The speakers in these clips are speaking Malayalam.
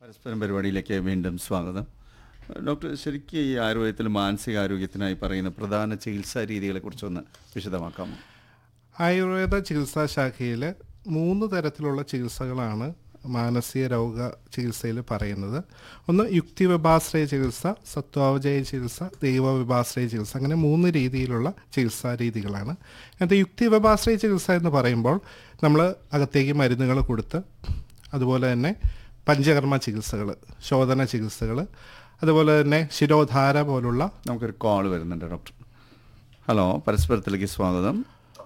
പരസ്പരം പരിപാടിയിലേക്ക് വീണ്ടും സ്വാഗതം ഡോക്ടർ ശരിക്കും ഈ ആയുർവേദത്തിൽ മാനസികാരോഗ്യത്തിനായി പറയുന്ന പ്രധാന ചികിത്സാ രീതികളെക്കുറിച്ചൊന്ന് വിശദമാക്കാമോ ആയുർവേദ ചികിത്സാ ശാഖയിൽ മൂന്ന് തരത്തിലുള്ള ചികിത്സകളാണ് മാനസിക രോഗ ചികിത്സയിൽ പറയുന്നത് ഒന്ന് യുക്തി വിഭാശ്രയ ചികിത്സ സത്വാവജയ ചികിത്സ ദൈവ വിഭാശ്രയ ചികിത്സ അങ്ങനെ മൂന്ന് രീതിയിലുള്ള ചികിത്സാ രീതികളാണ് അതിനകത്ത് യുക്തി വിഭാശ്രയ ചികിത്സ എന്ന് പറയുമ്പോൾ നമ്മൾ അകത്തേക്ക് മരുന്നുകൾ കൊടുത്ത് അതുപോലെ തന്നെ പഞ്ചകർമ്മ ചികിത്സകൾ ശോധന ചികിത്സകൾ അതുപോലെ തന്നെ ശിരോധാര പോലുള്ള നമുക്കൊരു കോൾ വരുന്നുണ്ട് ഡോക്ടർ ഹലോ പരസ്പരത്തിലേക്ക് സ്വാഗതം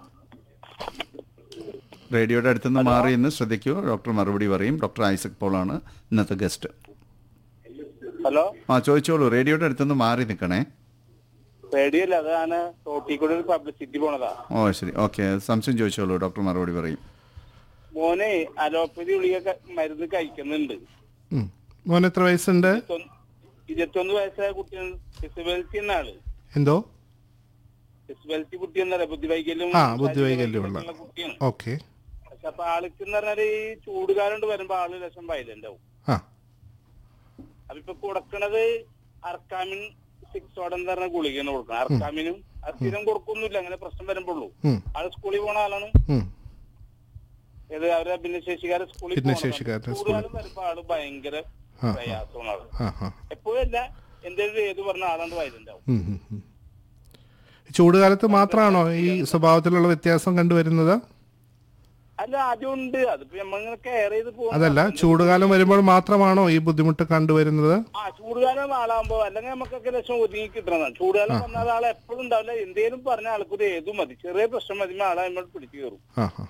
റേഡിയോയുടെ അടുത്തുനിന്ന് മാറി എന്ന് ശ്രദ്ധിക്കൂ ഡോക്ടർ മറുപടി പറയും ഡോക്ടർ ഐസക് പോളാണ് ഇന്നത്തെ ഗസ്റ്റ് ഹലോ ആ ചോദിച്ചോളൂ റേഡിയോയുടെ അടുത്തുനിന്ന് മാറി നിൽക്കണേ പേടിയല്ല അതാണ് റോട്ടിൽ കൂടെ ഒരു പബ്ലിസിറ്റി പോണതാ ഓ ശരി ഓക്കെ സംശയം ചോദിച്ചോളൂ ഡോക്ടർ മറുപടി പറയും മോനെ അലോപ്പതി ഗുളിക ക- മരുന്ന് കഴിക്കുന്നുണ്ട് ഉം. മോന് എത്ര വയസ്സുണ്ട് ഇരുപത്തൊന്ന് ഇരുപത്തൊന്ന് വയസ്സായ കുട്ടിയാണ് ഡിസബിലിറ്റി എന്ന ആള് എന്തോ ഡിസബിലിറ്റി കുട്ടി എന്താ പറയാ ബുദ്ധിവൈകല്യം ആ ബുദ്ധിവൈകല്യമുള്ള ഉള്ള കുട്ടിയാണ് ഓക്കെ പക്ഷെ അപ്പൊ ആൾക്ക് എന്ന് പറഞ്ഞാല് ഈ ചൂടുകാലം കൊണ്ട് വരുമ്പോ ആള് ലക്ഷം വയലന്റ് ആവും ആ അപ്പൊ ഇപ്പൊ കൊടുക്കണത് അർക്കാമിൻ സിക്സോഡ് എന്ന് പറഞ്ഞ ഗുളികയാണ് കൊടുക്കണം അർക്കാമിനും അത് സ്ഥിരം കൊടുക്കൊന്നുമില്ല അങ്ങനെ പ്രശ്നം വരുമ്പോഴൂ ഉം, ആള് സ്കൂളിൽ പോണ ആളാണ് ഉം. ഏത് അവരെ ഭിന്നശേഷിക്കാരെ സ്കൂളിൽ ഭിന്നശേഷിക്കാരുടെ പോണതാണ്. ചൂടുകാലം വരുമ്പോ ആള് ഭയങ്കര ആ. പ്രയാസമാണ് ആള് ആ ആ എപ്പോഴും അല്ല എന്തെങ്കിലും ഏത് പറഞ്ഞ ആളാണ്ട് വയലുണ്ടാവും ഉം, ഉം, ഉം. ചൂടുകാലത്ത് മാത്രമാണോ ഈ സ്വഭാവത്തിലുള്ള വ്യത്യാസം കണ്ടുവരുന്നത് അല്ല ആദ്യം ഉണ്ട് അതിപ്പോ നമ്മളിങ്ങനെ കെയർ ചെയ്ത് പോകും അതല്ല ചൂടുകാലം വരുമ്പോൾ മാത്രമാണോ ഈ ബുദ്ധിമുട്ട് കണ്ടുവരുന്നത് ആ ചൂടുകാലം ആളാകുമ്പോ അല്ലെങ്കിൽ നമുക്കൊക്കെ ലക്ഷം ഒതുങ്ങി കിട്ടണതാണ് ചൂടുകാലം വന്നാൽ ആളെ എപ്പോഴും ഉണ്ടാവില്ല എന്തേലും പറഞ്ഞ ആൾക്കൊരു ഏതും മതി ചെറിയ പ്രശ്നം മതി ആളെ നമ്മൾ പിടിച്ചു കയറും ആ ആ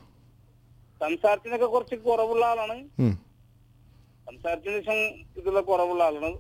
സംസാരത്തിനൊക്കെ കുറച്ച് കുറവുള്ള ആളാണ് ഉം, സംസാരത്തിന് ശേഷം ഇതുള്ള കുറവുള്ള ആളാണ്